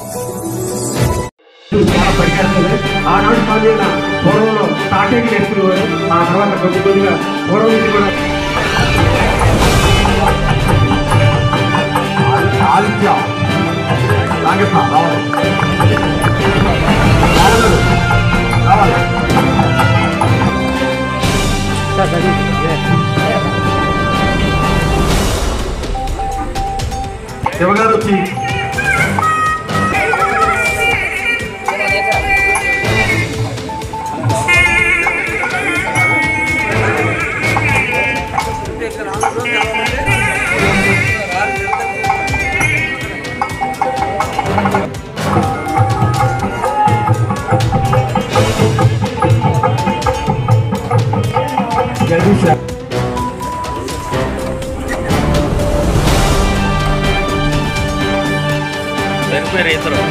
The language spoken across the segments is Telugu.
చాలా పరిచయాలు ఆనాడు స్వాధీన పూర్వంలో తాటేకి వేసుకునేవారు ఆ తర్వాత కొద్ది కొద్దిగా పూర్వం నుంచి కూడా ఆదిత్య నాగేశ్వర రావాలి రావాలి శివగారు వచ్చి జగదీష్ సరిపోయారు ఇద్దరు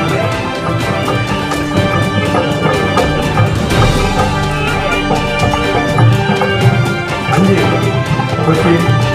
అంజీ వచ్చి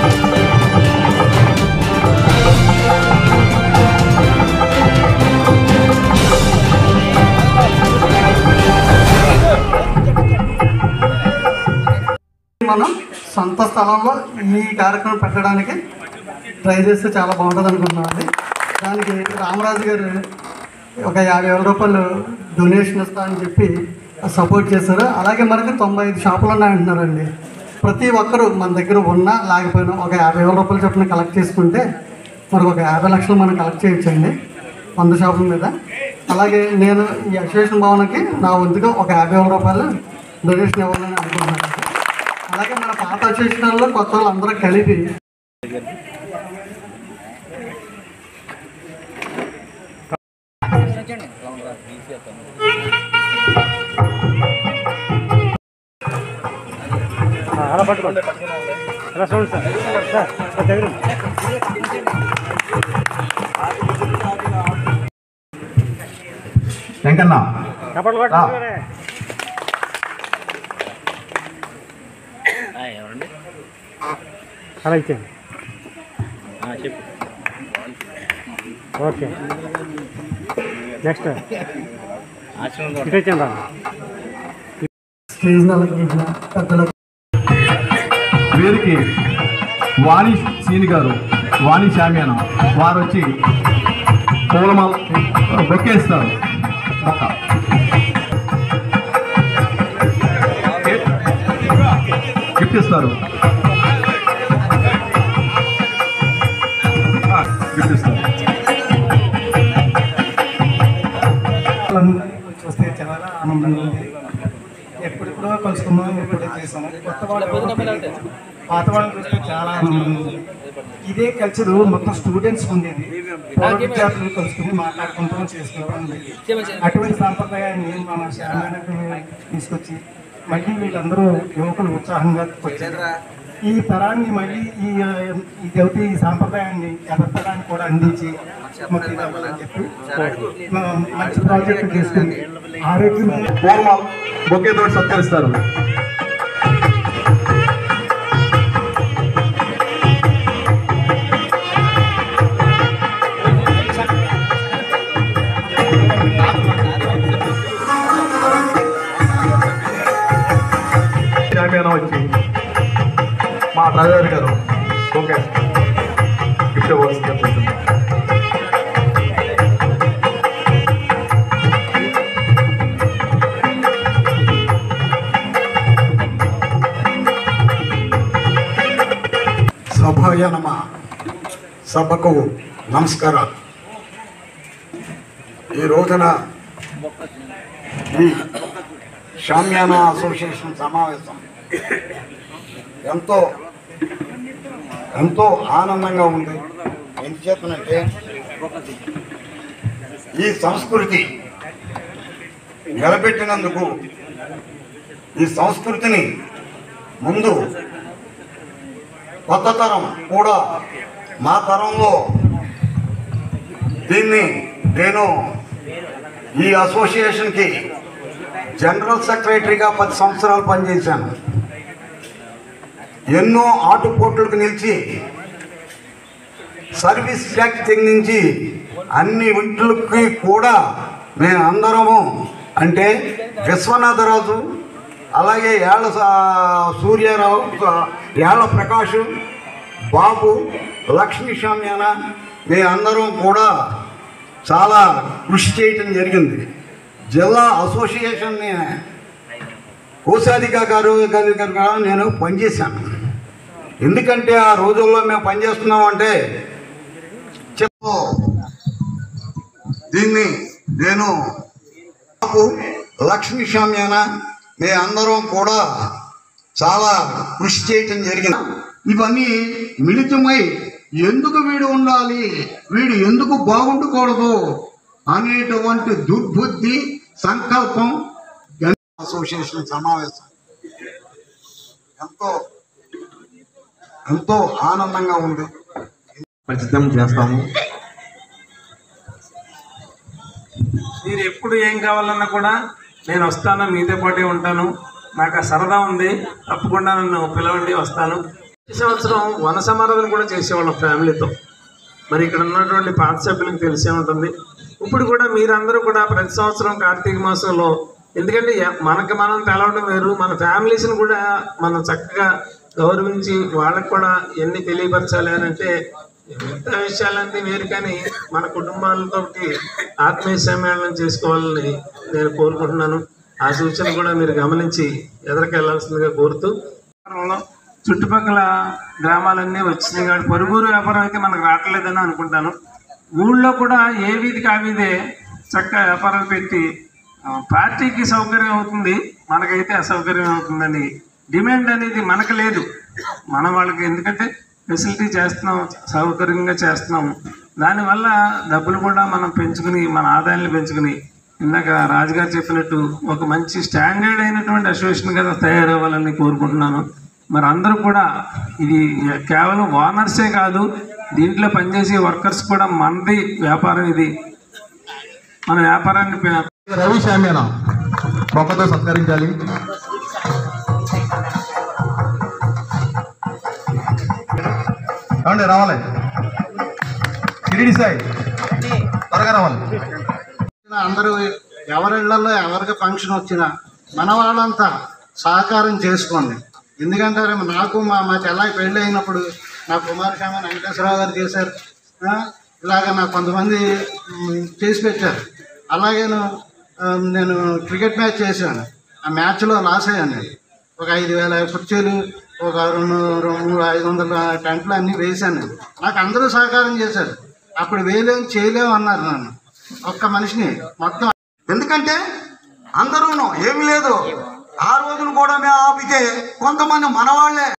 మనం సొంత స్థలంలో ఈ కార్యక్రమం పెట్టడానికి ట్రై చేస్తే చాలా బాగుంటుంది అనుకుంటున్నామండి దానికి రామరాజు గారు ఒక యాభై వేల రూపాయలు డొనేషన్ ఇస్తా అని చెప్పి సపోర్ట్ చేశారు అలాగే మనకి తొంభై ఐదు షాపులు ఉన్నాయంటున్నారండి ప్రతి ఒక్కరు మన దగ్గర ఉన్నా లేకపోయినా ఒక యాభై వేల రూపాయలు చొప్పున కలెక్ట్ చేసుకుంటే మనకు ఒక యాభై లక్షలు మనం కలెక్ట్ చేయొచ్చండి వంద షాపుల మీద అలాగే నేను ఈ అసోసియేషన్ భవన్కి నా వంతుగా ఒక యాభై వేల రూపాయలు డొనేషన్ ఇవ్వాలని అనుకుంటున్నాను అలాగే మన పాత అసోసియేషన్లో కొత్త వాళ్ళు అందరూ కలిపి అలా పట్టుకోండి అలా చూడండి సార్ సార్ సార్ దగ్గర వెంకన్న చప్పట్లు కొట్టండి ఎవరండి అలా ఇచ్చేయండి ఆ, చెప్పు ఓకే నెక్స్ట్ ఆశ్రమం ఇటు వచ్చాను రా స్టేజ్ అలంకరించిన పెద్దలకు వీరికి వాణి సీని గారు వాణి శామ్యాన వారు వచ్చి పూలమాల బొక్కేస్తారు మొక్క గిఫ్ట్ ఇస్తారు ఆ, గిఫ్ట్ ఇస్తారు చూస్తే చాలా ఆనందంగా ఉంది ఎప్పుడెప్పుడో కలుసుకున్నాం ఎప్పుడో చేసాము కొత్త వాళ్ళు పాత వాళ్ళని చూస్తే చాలా ఆనందంగా ఉంది ఇదే కల్చర్ మొత్తం స్టూడెంట్స్ ఉండేది పూర్వ విద్యార్థులు కలుసుకుని మాట్లాడుకుంటాం చేసుకుంటాం ఉండేది అటువంటి సాంప్రదాయాన్ని మన శామీనకు తీసుకొచ్చి మళ్ళీ వీళ్ళందరూ యువకులు ఉత్సాహంగా వచ్చారు ఈ తరాన్ని మళ్ళీ ఈ ఆ, ఈ దేవత ఈ సాంప్రదాయాన్ని ఎదర్తరానికి కూడా అందించి మాకు ఇది అవ్వాలని చెప్పి మా- మంచి ప్రాజెక్టు తీసుకుని ఆరోగ్యం పూలమాల బొక్కేతో సత్కరిస్తారు శామ్యాన వచ్చి మా బ్రదర్ గారు ఓకే గిఫ్ట్ ఇవ్వాల్సిందిగా కోరుతున్నాను. సభాయ నమ సభకు నమస్కారాలు ఈ రోజున ఈ షామ్యానా అసోసియేషన్ సమావేశం ఎంతో ఎంతో ఆనందంగా ఉంది ఎందుచేతనంటే ఈ సంస్కృతి నిలబెట్టినందుకు ఈ సంస్కృతిని ముందు కొత్త తరం కూడా మా తరంలో దీన్ని నేను ఈ అసోసియేషన్కి జనరల్ సెక్రటరీగా పది సంవత్సరాలు పనిచేశాను ఎన్నో ఆటుపోట్లకు నిలిచి సర్వీస్ ట్యాక్స్ తెగించి అన్ని ఇంట్లకి కూడా మేము అందరము అంటే విశ్వనాథరాజు అలాగే ఏళ్ళ సా- సూర్యారావు సా- ఏళ్ళ ప్రకాష్ బాబు లక్ష్మీ శామ్యాన మేము అందరం కూడా చాలా కృషి చేయటం జరిగింది జిల్లా అసోసియేషన్ని కోశాధిక గారు గారి గారు కూడా నేను పనిచేశాను ఎందుకంటే ఆ రోజుల్లో మేము పనిచేస్తున్నామంటే చెప్పు దీన్ని నేను బాబు లక్ష్మీ శామ్యాన మేము అందరం కూడా చాలా కృషి చేయటం జరిగింది ఇవన్నీ మిళితమై ఎందుకు వీడు ఉండాలి వీడు ఎందుకు బాగుండకూడదు అనేటువంటి దుర్బుద్ధి సంకల్పం అసోసియేషన్ సమావేశం ఎంతో ఎంతో ఆనందంగా ఉంది పరిచితం చేస్తాము మీరు ఎప్పుడు ఏం కావాలన్నా కూడా నేను వస్తాను మీతో పాటే ఉంటాను నాకు ఆ సరదా ఉంది తప్పకుండా నన్ను పిలవండి వస్తాను ఈ సంవత్సరం వన సమారాధన కూడా చేసేవాళ్ళం ఫ్యామిలీతో మరి ఇక్కడ ఉన్నటువంటి పాత సభ్యులకు తెలిసే ఉంటుంది ఇప్పుడు కూడా మీరందరూ కూడా ప్రతి సంవత్సరం కార్తీక మాసంలో ఎందుకంటే ఎ- మనకి మనం తెలవడం వేరు మన ఫ్యామిలీస్ని కూడా మనం చక్కగా గౌరవించి వాళ్ళకి కూడా ఎన్ని తెలియపరచాలి అని అంటే మిగతా విషయాలన్నీ వేరు కానీ మన కుటుంబాలతో ఆత్మీయ సమ్మేళనం చేసుకోవాలని నేను కోరుకుంటున్నాను ఆ సూచన కూడా మీరు గమనించి ఎదరికి వెళ్ళాల్సిందిగా కోరుతూ వ్యాపారంలో చుట్టుపక్కల గ్రామాలన్నీ వచ్చినాయి కాబట్టి పొరుగురు వ్యాపారం అయితే మనకు రావట్లేదని అనుకుంటాను ఊళ్ళో కూడా ఏ వీధికి ఆ వీధే చక్కగా వ్యాపారాలు పెట్టి ఆ, పార్టీకి సౌకర్యం అవుతుంది మనకైతే అసౌకర్యం అవుతుందని డిమాండ్ అనేది మనకు లేదు మన వాళ్ళకి ఎందుకంటే ఫెసిలిటీ చేస్తున్నాం సౌకర్యంగా చేస్తున్నాం దానివల్ల డబ్బులు కూడా మనం పెంచుకుని మన ఆదాయాన్ని పెంచుకుని ఇందాక రాజుగారు చెప్పినట్టు ఒక మంచి స్టాండర్డ్ అయినటువంటి అసోసియేషన్గా తయారవ్వాలని కోరుకుంటున్నాను మరి అందరూ కూడా ఇది కేవలం ఓనర్సే కాదు దీంట్లో పనిచేసే వర్కర్స్ కూడా మనది వ్యాపారం ఇది మన వ్యాపారాన్ని పె- రవి శామ్యాన మొక్కతో సత్కరించాలి ఏమండి రావాలి షిరిడి సాయి త్వరగా రావాలి అందరూ ఎవరిళ్లలో ఎవరికి ఫంక్షన్ వచ్చినా మన వాళ్ళంతా సహకారం చేసుకోండి ఎందుకంటే రేపు నాకు మా మా చెల్లాయి పెళ్ళి అయినప్పుడు నా కుమారస్వామి వెంకటేశ్వరరావు గారు చేశారు ఆ, ఇలాగ నాకు కొంతమంది మ్, చేసి పెట్టారు అలాగే నేను, ఆ, నేను క్రికెట్ మ్యాచ్ చేశాను ఆ మ్యాచ్లో లాస్ అయ్యాను నేను ఒక ఐదు వేల కుర్చీలు ఒక రెండు రెండు మూడు ఐదు వందల టెంట్లు అన్నీ వేశాను నేను నాకు అందరూ సహకారం చేశారు అప్పుడు వేయలేము చేయలేము అన్నారు నన్ను ఒక్క మనిషిని మొత్తం ఎందుకంటే అందరూను ఏమీ లేదు ఆ రోజున కూడా మేము ఆపితే కొంతమంది మనవాళ్లే